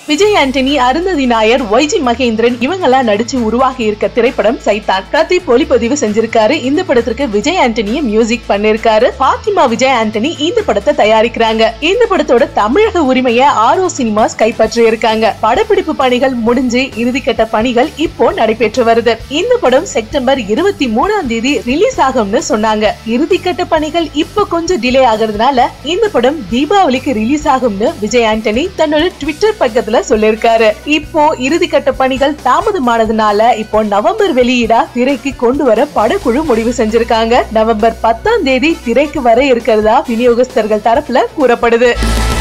விஜய் ஆண்டனி அருந்ததி நாயர் ஒய்ஜி மகேந்திரன் இவங்கெல்லாம் நடிச்சு உருவாகி இருக்க திரைப்படம் சைத்தான் பிரதீப் ஒளிப்பதிவு செஞ்சிருக்காரு இந்த படத்திற்கு விஜய் ஆண்டனிய மியூசிக் பண்ணிருக்காரு பாத்திமா விஜய் ஆண்டனி இந்த படத்தை தயாரிக்கிறாங்க இந்த படத்தோட தமிழக உரிமையை ஆரோ சினிமாஸ் கைப்பற்றி இருக்காங்க படப்பிடிப்பு பணிகள் முடிஞ்சு இறுதிக்கட்ட பணிகள் இப்போ நடைபெற்று வருது இந்த படம் செப்டம்பர் இருபத்தி மூணாம் தேதி ரிலீஸ் ஆகும்னு சொன்னாங்க இறுதிக்கட்ட பணிகள் இப்போ கொஞ்சம் டிலே ஆகுறதுனால இந்த படம் தீபாவளிக்கு ரிலீஸ் ஆகும்னு விஜய் ஆண்டனி தன்னோட ட்விட்டர் பக்கத்துல சொல்லிருக்காரு இப்போ இறுதிக்கட்ட பணிகள் தாமதமானதுனால இப்போ நவம்பர் வெளியீடா திரைக்கு கொண்டு வர படக்குழு முடிவு செஞ்சிருக்காங்க நவம்பர் பத்தாம் தேதி திரைக்கு வர இருக்கிறதா விநியோகஸ்தர்கள் தரப்புல கூறப்படுது